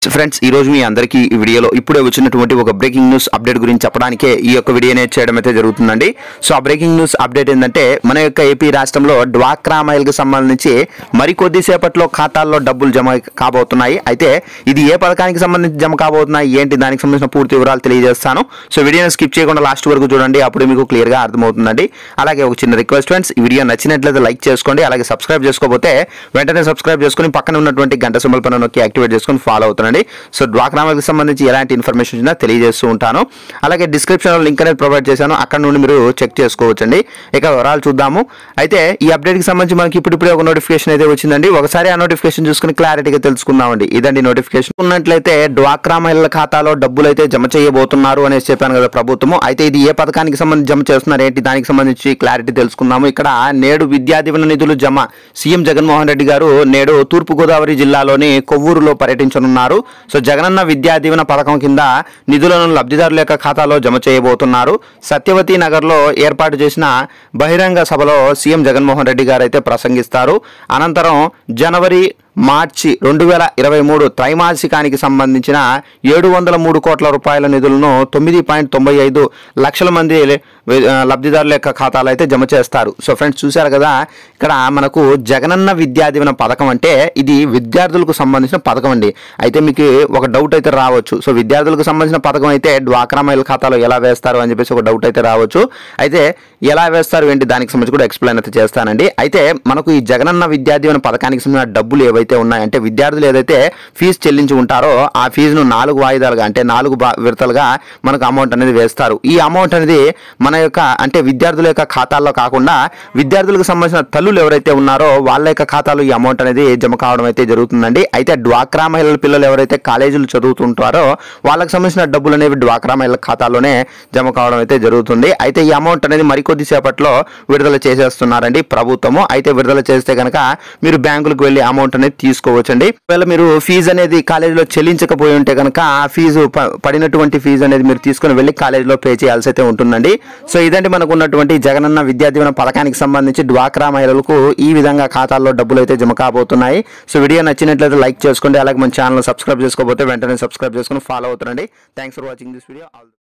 so friends ఈ రోజు మీ అందరికీ ఈ వీడియోలో ఇప్పుడే వచ్చినటువంటి ఒక బ్రేకింగ్ న్యూస్ అప్డేట్ గురించి చెప్పడానికే ఈ యొక్క వీడియో అనేది చేయడం అయితే జరుగుతుందండి సో ఆ బ్రేకింగ్ న్యూస్ అప్డేట్ ఏంటంటే మన యొక్క ఏపీ రాష్ట్రంలో డ్వాక్రా మైల్కి సంబంధించి మరికొద్ది సేపట్లో ఖాతాల్లో డబ్బులు జమ కాబోతున్నాయి అయితే ఇది ఏ పథకానికి సంబంధించి జమ కాబోతున్నాయి ఏంటి దానికి సంబంధించిన పూర్తి వివరాలు తెలియజేస్తాను సో వీడియోని స్కిప్ చేయకుండా లాస్ట్ వరకు చూడండి అప్పుడు మీకు క్లియర్గా అర్థమవుతుందండి అలాగే ఒక చిన్న రిక్వెస్ట్ ఫ్రెండ్స్ ఈ వీడియో నచ్చినట్లయితే లైక్ చేసుకోండి అలాగే సబ్స్క్రైబ్ చేసుకోకపోతే వెంటనే సబ్స్క్రైబ్ చేసుకుని పక్కన ఉన్నటువంటి గంట సింబల్ పైన నొక్కి యాక్టివేట్ చేసుకుని ఫాలో అవుతుండండి సో డ్వాక్రామాకి సంబంధించి ఎలాంటి ఇన్ఫర్మేషన్ వచ్చినా తెలియజేస్తూ ఉంటాను అలాగే డిస్క్రిప్షన్లో లింక్ అనేది ప్రొవైడ్ చేశాను అక్కడ నుండి మీరు చెక్ చేసుకోవచ్చండి ఇక వివరాలు చూద్దాము అయితే ఈ అప్డేట్కి సంబంధించి మనకి ఇప్పుడిప్పుడే ఒక నోటిఫికేషన్ అయితే వచ్చిందండి ఒకసారి ఆ నోటిఫికేషన్ చూసుకుని క్లారిటీగా తెలుసుకుందామండి ఇదండి నోటిఫికేషన్ ఉన్నట్లయితే డ్వాక్రా మహిళల ఖాతాలో డబ్బులు అయితే జమ చేయబోతున్నారు అనేసి చెప్పాను కదా ప్రభుత్వము అయితే ఇది ఏ పథకానికి సంబంధించి జమ చేస్తున్నారు ఏంటి దానికి సంబంధించి క్లారిటీ తెలుసుకుందాము ఇక్కడ నేడు విద్యా దీవెన నిధులు జమ సీఎం జగన్మోహన్ రెడ్డి గారు నేడు తూర్పుగోదావరి జిల్లాలోని కొవ్వూరులో పర్యటించనున్నారు సో జగనన్న విద్యా దీవెన పథకం కింద నిధులను లబ్ధిదారుల యొక్క ఖాతాలో జమ చేయబోతున్నారు సత్యవతి నగర్లో ఏర్పాటు చేసిన బహిరంగ సభలో సీఎం జగన్మోహన్ రెడ్డి గారు అయితే ప్రసంగిస్తారు అనంతరం జనవరి మార్చి రెండు వేల ఇరవై మూడు త్రైమాసికానికి సంబంధించిన ఏడు వందల మూడు కోట్ల రూపాయల నిధులను తొమ్మిది పాయింట్ తొంభై ఐదు లక్షల మంది ఆ, లబ్ధిదారుల యొక్క ఖాతాలో అయితే జమ చేస్తారు సో ఫ్రెండ్స్ చూశారు కదా ఇక్కడ మనకు జగనన్న విద్యా దీవెన పథకం అంటే ఇది విద్యార్థులకు సంబంధించిన పథకం అండి అయితే మీకు ఒక డౌట్ అయితే రావచ్చు సో విద్యార్థులకు సంబంధించిన పథకం అయితే డ్వాక్రా మహిళ ఖాతాలో ఎలా వేస్తారు అని చెప్పేసి ఒక డౌట్ అయితే రావచ్చు అయితే ఎలా వేస్తారు ఏంటి దానికి సంబంధించి కూడా ఎక్స్ప్లెయిన్ అయితే చేస్తానండి అయితే మనకు ఈ జగనన్న విద్యా దీవెన పథకానికి సంబంధించిన డబ్బులు ఏవైతే ఉన్నాయంటే విద్యార్థులు ఏదైతే ఫీజు చెల్లించి ఉంటారో ఆ ఫీజును నాలుగు వాయిదాలుగా అంటే నాలుగు బా- విడతలుగా మనకు అమౌంట్ అనేది వేస్తారు ఈ అమౌంట్ అనేది మన యొక్క అంటే విద్యార్థుల యొక్క ఖాతాల్లో కాకుండా విద్యార్థులకు సంబంధించిన తల్లులు ఎవరైతే ఉన్నారో వాళ్ళ యొక్క ఖాతాలో ఈ అమౌంట్ అనేది జమ కావడం అయితే జరుగుతుందండి అయితే డ్వాక్రా మహిళల పిల్లలు ఎవరైతే కాలేజీలు చదువుతుంటారో వాళ్ళకి సంబంధించిన డబ్బులు అనేవి డ్వాక్రా మహిళల ఖాతాలోనే జమ కావడం అయితే జరుగుతుంది అయితే ఈ అమౌంట్ అనేది మరికొద్ది సేపట్లో విడుదల చేసేస్తున్నారండి ప్రభుత్వము అయితే విడుదల చేస్తే కనుక మీరు బ్యాంకులకు వెళ్ళి అమౌంట్ అనేది తీసుకోవచ్చండి ఒకవేళ మీరు ఫీజు అనేది కాలేజీలో చెల్లించకపోయి ఉంటే కనుక ఆ ఫీజు ప- పడినటువంటి ఫీజు అనేది మీరు తీసుకొని వెళ్ళి కాలేజీలో పే చేయాల్సి అయితే ఉంటుందండి సో ఇదండి మనకు ఉన్నటువంటి జగనన్న విద్యా దీవెన పథకానికి సంబంధించి డ్వాక్రా మహిళలకు ఈ విధంగా ఖాతాల్లో డబ్బులు అయితే జమ కాబోతున్నాయి సో వీడియో నచ్చినట్లయితే లైక్ చేసుకోండి అలాగే మన ఛానల్ సబ్స్క్రైబ్ చేసుకోకపోతే వెంటనే సబ్స్క్రైబ్ చేసుకుని ఫాలో అవుతారండి thanks for watching this video